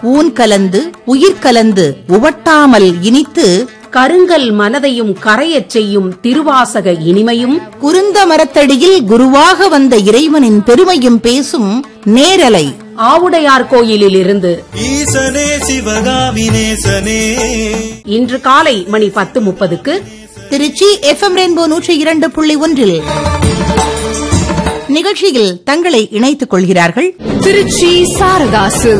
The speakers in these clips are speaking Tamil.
ஊன் கலந்து உயிர் கலந்து உவட்டாமல் இனித்து கருங்கல் மனதையும் கரையச் செய்யும் திருவாசக இனிமையும் குருந்த மரத்தடியில் குருவாக வந்த இறைவனின் பெருமையும் பேசும் நேரலை ஆவுடையார் கோயிலில் இருந்து ஈசனே சிவகாமி நேசனே இன்று காலை மணி பத்து முப்பதுக்கு திருச்சி எஃப்எம் ரெயின்போ நூற்றி இரண்டு புள்ளி ஒன்றில் நிகழ்ச்சியில் தங்களை இணைத்துக் கொள்கிறார்கள் திருச்சி சாரதாசு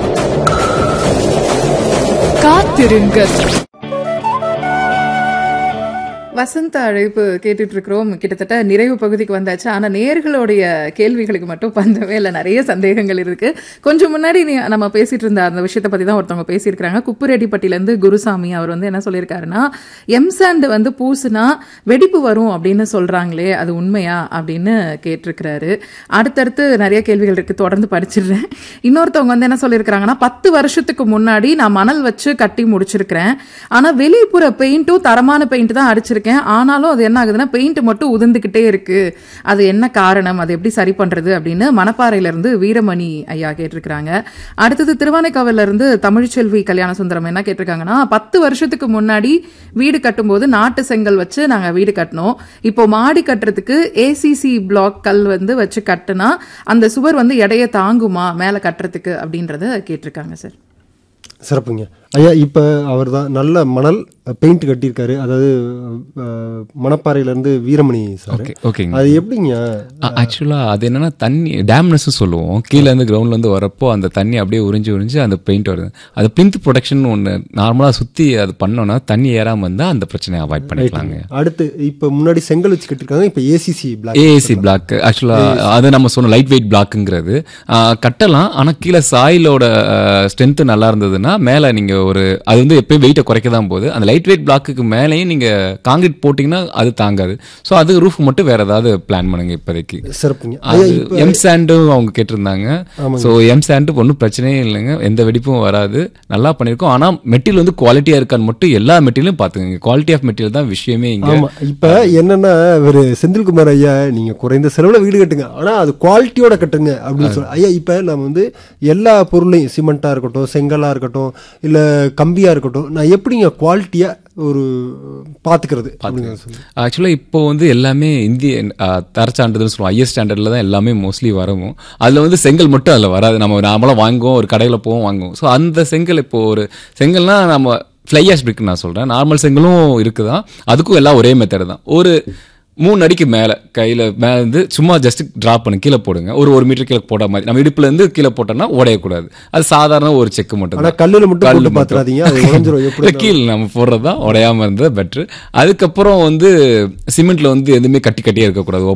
காத்திருங்கள் வசந்த அழைப்பு கேட்டுட்டு இருக்கிறோம் கிட்டத்தட்ட நிறைவு பகுதிக்கு வந்தாச்சு ஆனா நேர்களுடைய கேள்விகளுக்கு மட்டும் பஞ்சமே இல்லை நிறைய சந்தேகங்கள் இருக்கு கொஞ்சம் முன்னாடி நீ- நம்ம பேசிட்டு இருந்த அந்த விஷயத்தை பத்தி தான் ஒருத்தவங்க பேசியிருக்காங்க குப்புரெட்டிப்பட்டில இருந்து குருசாமி அவர் வந்து என்ன சொல்லியிருக்காருன்னா எம்சாண்ட் வந்து பூசுனா வெடிப்பு வரும் அப்படின்னு சொல்றாங்களே அது உண்மையா அப்படின்னு கேட்டிருக்கிறாரு அடுத்தடுத்து நிறைய கேள்விகள் இருக்கு தொடர்ந்து படிச்சிடுறேன் இன்னொருத்தவங்க வந்து என்ன சொல்லியிருக்காங்கன்னா பத்து வருஷத்துக்கு முன்னாடி நான் மணல் வச்சு கட்டி முடிச்சிருக்கிறேன் ஆனா வெளிப்புற பெயிண்ட்டும் தரமான பெயிண்ட் தான் அடிச்சிருக்கேன் ஆனாலும் அது என்ன ஆகுதுன்னா பெயிண்ட் மட்டும் உதிர்ந்துகிட்டே இருக்கு அது என்ன காரணம் அது எப்படி சரி பண்றது அப்படின்னு மணப்பாறையில இருந்து வீரமணி ஐயா கேட்டிருக்கிறாங்க அடுத்தது திருவானைக்காவில இருந்து தமிழ்ச்செல்வி கல்யாண சுந்தரம் என்ன கேட்டிருக்காங்கன்னா பத்து வருஷத்துக்கு முன்னாடி வீடு கட்டும்போது நாட்டு செங்கல் வச்சு நாங்க வீடு கட்டினோம் இப்போ மாடி கட்டுறதுக்கு ஏசிசி பிளாக் கல் வந்து வச்சு கட்டுனா அந்த சுவர் வந்து எடையை தாங்குமா மேல கட்டுறதுக்கு அப்படின்றத கேட்டிருக்காங்க சார் சிறப்புங்க ஐயா இப்போ அவர் தான் நல்ல மணல் பெயிண்ட் கட்டியிருக்காரு அதாவது அஹ், மணப்பாறையிலேருந்து வீரமணி சார் ஓகே ஓகேங்க அது எப்படிங்க ஆக்சுவலாக அது என்னன்னா தண்ணி டேம்னஸ் சொல்லுவோம் கீழே இருந்து கிரவுண்ட்ல இருந்து வரப்போ அந்த தண்ணி அப்படியே உறிஞ்சு உறிஞ்சு அந்த பெயிண்ட் வருது அது பிளிந்த் ப்ரொடக்ஷன் ஒன்று நார்மலாக சுற்றி அது பண்ணோன்னா தண்ணி ஏறாமல் இருந்தால் அந்த பிரச்சனையை அவாய்ட் பண்ணிக்கலாங்க அடுத்து இப்போ முன்னாடி செங்கல் வச்சு கட்டியிருக்காங்க இப்போ ஏசிசி பிளாக் ஏஏசி பிளாக் ஆக்சுவலாக அது நம்ம சொன்ன லைட் வெயிட் பிளாக்குங்கிறது கட்டலாம் ஆனால் கீழே சாயிலோட ஸ்ட்ரென்த்து நல்லா இருந்ததுன்னா மேலே நீங்கள் ஒரு அது வந்து எப்பயும் வெயிட்டை குறைக்க தான் போகுது அந்த லைட் வெயிட் பிளாக்குக்கு மேலேயும் நீங்கள் காங்கிரீட் போட்டிங்கன்னா அது தாங்காது ஸோ அது ரூஃப் மட்டும் வேற ஏதாவது பிளான் பண்ணுங்க இப்போதைக்கு சிறப்புங்க அது ஐயா இப்போ எம் சாண்டும் அவங்க கேட்டிருந்தாங்க ஸோ எம் சாண்டு ஒன்றும் பிரச்சனையே இல்லைங்க எந்த வெடிப்பும் வராது நல்லா பண்ணியிருக்கோம் ஆனால் மெட்டீரியல் வந்து குவாலிட்டியாக இருக்கான்னு மட்டும் எல்லா மெட்டீரியலும் பார்த்துக்கங்க குவாலிட்டி ஆஃப் மெட்டீரியல் தான் விஷயமே இங்கே ஆமா இப்ப என்னன்னா இவரு செந்தில்குமார் ஐயா நீங்க குறைந்த செலவுல வீடு கட்டுங்க ஆனா அது குவாலிட்டியோட கட்டுங்க அப்படின்னு சொல்லி ஐயா இப்ப நம்ம வந்து எல்லா பொருளையும் சிமெண்டா இருக்கட்டும் செங்கலா இருக்கட்டும் இல்ல கம்பியா இருக்கட்டும் நான் எப்படிங்க குவாலிட்டியா ஒரு பாத்துக்கிறது அப்படிங்க சொல்லி ஆக்சுவலாக இப்போ வந்து எல்லாமே இந்திய அஹ், தரச்சான்றிதழ் சொல்லுவோம் ஐஎஸ் ஸ்டாண்டர்டில் தான் எல்லாமே மோஸ்ட்லி வரவும் அதில் வந்து செங்கல் மட்டும் அதில் வராது நம்ம நார்மலாக வாங்குவோம் ஒரு கடையில் போவோம் வாங்குவோம் ஸோ அந்த செங்கல் இப்போ ஒரு செங்கல்னா நம்ம ஃப்ளையாஷ் பிரிக் நான் சொல்கிறேன் நார்மல் செங்கலும் இருக்குதான் அதுக்கும் எல்லாம் ஒரே மெத்தட் தான் ஒரு மூணு அடிக்கு மேலே கையில் மேலே இருந்து சும்மா ஜஸ்ட் ட்ராப் பண்ணி கீழே போடுங்க ஒரு ஒரு மீட்டர் கீழே போட மாதிரி நம்ம இடுப்புல இருந்து கீழே போட்டோம்னா உடையக்கூடாது அது சாதாரண ஒரு செக் மட்டும் ஆனா தான். கல்லுல மட்டும் கல்லு போட்டு மட்டும். பாத்துறாதீங்க அது உடைஞ்சிரும் எப்படி இல்ல, கீழ் நம்ம போடுறது தான் உடையாம இருந்தது பெட்ரு அதுக்கப்புறம் வந்து சிமெண்ட்ல வந்து எதுவுமே கட்டி கட்டியே இருக்கக்கூடாது